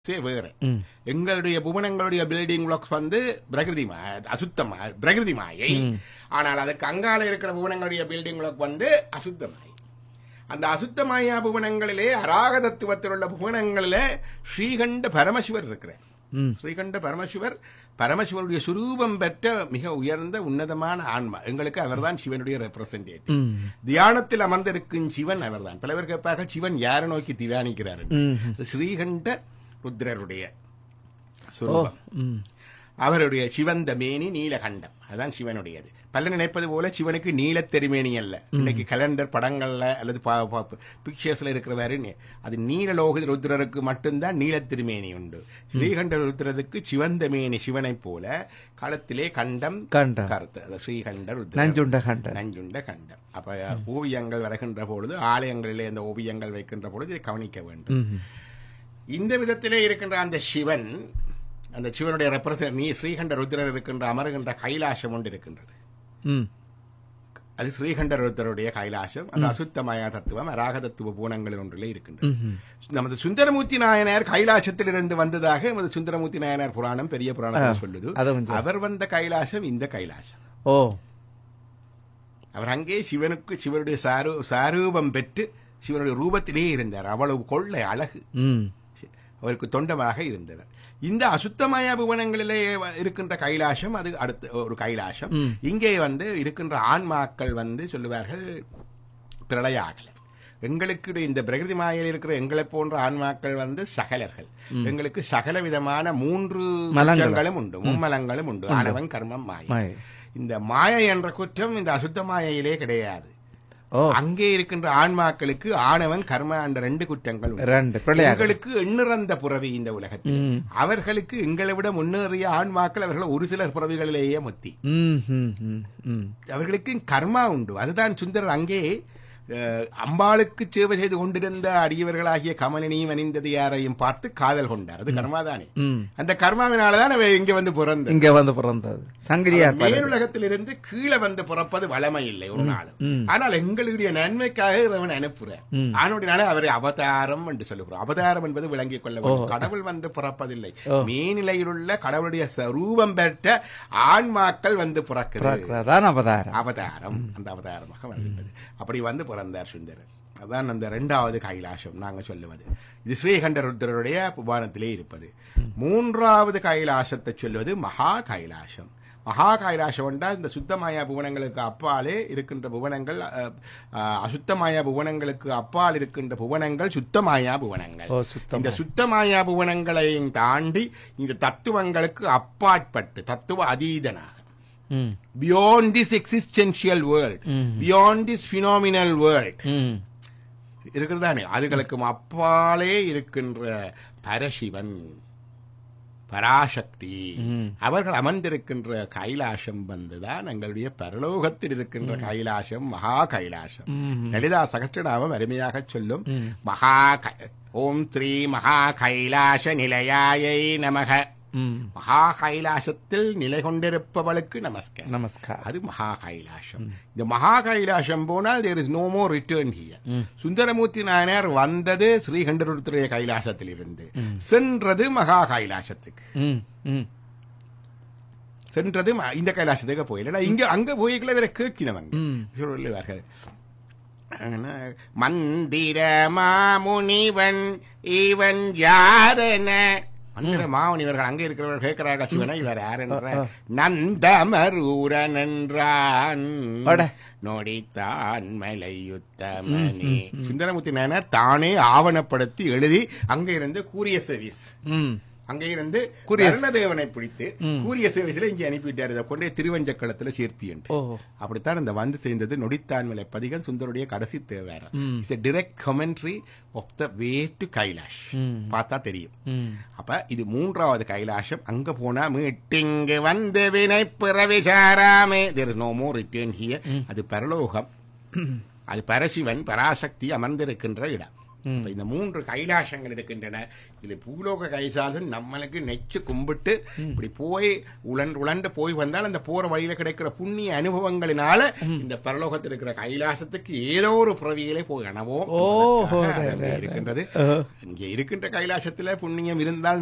சே வேற எங்களுடைய புவனங்களுடைய building blocks வந்து பிரகிருதி மா- அசுத்தமா பிரகிருதி மாயை ஆனால் அதுக்கு அங்கால இருக்கிற புவனங்களுடைய பில்டிங் பிளாக் வந்து அசுத்தமாய் அந்த அசுத்தமாயா புவனங்களிலே அராக தத்துவத்தில் உள்ள புவனங்களிலே ஸ்ரீகண்ட பரமசிவர் இருக்கிறார் ஸ்ரீகண்ட பரமசிவர் பரமசிவனுடைய சுரூபம் பெற்ற மிக உயர்ந்த உன்னதமான ஆன்மா எங்களுக்கு அவர்தான் சிவனுடைய ரெப்ரசன்டேட்டிவ் தியானத்தில் அமர்ந்திருக்கும் சிவன் அவர்தான் பல பேர் கேட்பார்கள் சிவன் யாரை நோக்கி தியானிக்கிறார் என்று. ஸ்ரீகண்ட ருத்ரருடைய சுரூபம் அவருடைய சிவந்த மேனி நீலகண்டம் அதுதான் சிவனுடையது பல நினைப்பது போல சிவனுக்கு நீலத் திருமேனி அல்ல இன்னைக்கு கலண்டர் படங்கள்ல அல்லது பிக்சர்ஸ்ல இருக்கிறவாரு நி- அது நீலலோக ருத்ரருக்கு மட்டும்தான் நீலத் திருமேனி உண்டு ஸ்ரீகண்ட ருத்ரருக்கு சிவந்த மேனி சிவனைப் போல களத்திலே கண்டம் கண்டம். கருத்து அது ஸ்ரீகண்ட ருத்ரர் நஞ்சுண்ட கண்டன் நஞ்சுண்ட கண்டம் அப்ப ஓவியங்கள் வருகின்ற பொழுது ஆலயங்களிலே அந்த ஓவியங்கள் வைக்கின்ற பொழுது இதை கவனிக்க வேண்டும் இந்த விதத்திலே இருக்கின்ற அந்த சிவன் அந்த சிவனுடைய ரெப்ரசன்ட் நீ ஸ்ரீகண்ட ருத்ரர் இருக்கின்ற அமருகின்ற கைலாசம் ஒன்று இருக்கின்றது ம் அது ஸ்ரீகண்ட ருத்ரருடைய கைலாசம் அது அசுத்தமய தத்துவம் அராக தத்துவ பூனங்கள் ஒன்றிலே இருக்கின்றது நமது சுந்தரமூர்த்தி நாயனார் கைலாசத்தில் இருந்து வந்ததாக நமது சுந்தரமூர்த்தி நாயனார் புராணம் பெரிய புராணம் சொல்லுது அது கொஞ்சம். அவர் வந்த கைலாசம் இந்த கைலாசம் ஓ அவர் அங்கே சிவனுக்கு சிவனுடைய சாரு சாரூபம் பெற்று சிவனுடைய ரூபத்திலே இருந்தார் அவ்வளவு கொள்ளை அழகு ம் அவருக்கு தொண்டமாக இருந்தவர் இந்த அசுத்தமய புவனங்களிலே வ- இருக்கின்ற கைலாசம் அது அடுத்த ஒரு கைலாசம் இங்கே வந்து இருக்கின்ற ஆன்மாக்கள் வந்து சொல்லுவார்கள் பிரளயாகலர் எங்களுக்கு இந்த பிரகிருதி மாயில் இருக்கிற எங்களை போன்ற ஆன்மாக்கள் வந்து சகலர்கள் எங்களுக்கு சகல விதமான மூன்று மலங்கள். குற்றங்களும் உண்டு மும்மலங்களும் உண்டு ஆணவன் கர்மம் மாயை மாயை. இந்த மாயை என்ற குற்றம் இந்த அசுத்த மாயையிலே கிடையாது ஓ அங்கே இருக்கின்ற ஆன்மாக்களுக்கு ஆணவன் கர்ம என்ற ரெண்டு குற்றங்கள் உண்டு. ரெண்டு பிள்ளையாக எங்களுக்கு எண்ணிறந்த புறவி இந்த உலகத்தில் அவர்களுக்கு எங்களை விட முன்னேறிய ஆன்மாக்கள் அவர்கள் ஒரு சிலர் புறவிகளிலேயே மொத்தி ம் ம் ம் ம் அவர்களுக்கு கர்மா உண்டு அதுதான் சுந்தரர் அங்கே அஹ், அம்பாளுக்கு சேவை செய்து கொண்டிருந்த அடியவர்களாகிய கமலினியும் அணிந்தது யாரையும் பார்த்து காதல் கொண்டார் அது கர்மா தானே ம் அந்த கர்மாவினாலதான் அவ இங்க வந்து பிறந்த இங்க வந்து பிறந்தது சங்கிலியார் பாரு. மேலுலகத்திலிருந்து கீழே வந்து பிறப்பது வளமை இல்லை ஒரு நாளும் ஆனால் எங்களுடைய நன்மைக்காக இறைவன் அனுப்புறார் ஆனோடினால அவர் அவதாரம் என்று சொல்லுகிறோம் அவதாரம் என்பது விளங்கிக் கொள்ள வேண்டும் கடவுள் வந்து பிறப்பதில்லை மேநிலையில் உள்ள கடவுளுடைய ரூபம் பெற்ற ஆன்மாக்கள் வந்து பிறக்குது அதான் அவதாரம் அவதாரம் அந்த அவதாரமாக வருகின்றது அப்படி வந்து பிறந்தார் சுந்தரர் அதான் அந்த இரண்டாவது கைலாசம் நாங்க சொல்லுவது இது ஸ்ரீகண்ட ருத்ரருடைய புபானத்திலே இருப்பது மூன்றாவது கைலாசத்தை சொல்வது மகா கைலாசம் மகா கைலாசம் என்றால் இந்த சுத்தமாயா புவனங்களுக்கு அப்பாலே இருக்கின்ற புவனங்கள் அஹ், அஹ், அசுத்தமாயா புவனங்களுக்கு அப்பால் இருக்கின்ற புவனங்கள் சுத்தமாயா புவனங்கள் ஓ சுத்தம் இந்த சுத்தமாயா புவனங்களையும் தாண்டி இந்த தத்துவங்களுக்கு அப்பாற்பட்டு தத்துவ அதீதனாக ம் beyond this existential world beyond this phenomenal world ம் இருக்கிறதானே அதுகளுக்கும் அப்பாலே இருக்கின்ற பரசிவன் பராசக்தி அவர்கள் அமர்ந்திருக்கின்ற கைலாசம் வந்துதான் எங்களுடைய பரலோகத்தில் இருக்கின்ற கைலாசம் மகா கைலாசம் லலிதா சகஸ்டநாமம் அருமையாக சொல்லும் மகா க- ஓம் ஸ்ரீ மகா கைலாச நிலையாயை நமக ம் மகா கைலாசத்தில் நிலை கொண்டிருப்பவளுக்கு நமஸ்காரம் நமஸ்கார் அது மகா கைலாசம் இந்த மகா கைலாசம் போனால் there is no more return here Sundaramurthy Nayanar வந்தது ஸ்ரீகண்டருத்துடைய கைலாசத்தில் இருந்து சென்றது மகா கைலாசத்துக்கு ம் ம் சென்றது ம- இந்த கைலாசத்துக்கு போயில இங்க அங்க போய்களை வேற கேட்கினவங்க சொல்லுவார்கள் ஆனா, மந்திர மாமுனிவன் இவன் யாரென மந்திர மாமுனிவர்கள் அங்க இருக்கிறவர்கள் கேட்கிறார்கள் சிவனை இவர் யார் என்ற நந்தமரூரன் என்றான் அட. நொடித்தான் மலையுத்தமனே சுந்தரமூர்த்தி நாயனார் தானே ஆவணப்படுத்தி எழுதி அங்க இருந்து கூரிய சர்வீஸ் ம் அங்கே இருந்து கருணதேவனை பிடித்து கூரிய சேவைசில இங்கே அனுப்பிவிட்டார் இதை கொண்டே திருவஞ்சக்களத்துல சேர்ப்பி என்று ஓ அப்படித்தான் இந்த வந்து சேர்ந்தது நொடித்தான்மலை பதிகம் சுந்தருடைய கடைசி Thevaram it's direct commentary of the way to Kailash பார்த்தா தெரியும் ம் அப்ப இது மூன்றாவது கைலாசம் அங்க போனா மீட்டிங்கு வந்து வினை பிறவி சாராமே there no more return here அது பரலோகம் அது பரசிவன் பராசக்தி அமர்ந்திருக்கின்ற இடம் அப்ப இந்த மூன்று கைலாசங்கள் இருக்கின்றன இதுல பூலோக கைலாசம் நம்மளுக்கு நெச்சு கும்பிட்டு இப்படி போய் உழண்டு உழண்டு போய் வந்தால் அந்த போற வழியில கிடைக்கிற புண்ணிய அனுபவங்களினால இந்த பரலோகத்தில் இருக்கிற கைலாசத்துக்கு ஏதோ ஒரு புறவியிலே போய் அணவோம் ஓஹோ, என்பதற்காக right, அங்கே right, இருக்கின்றது right. இங்கே இருக்கின்ற கைலாசத்துல புண்ணியம் இருந்தால்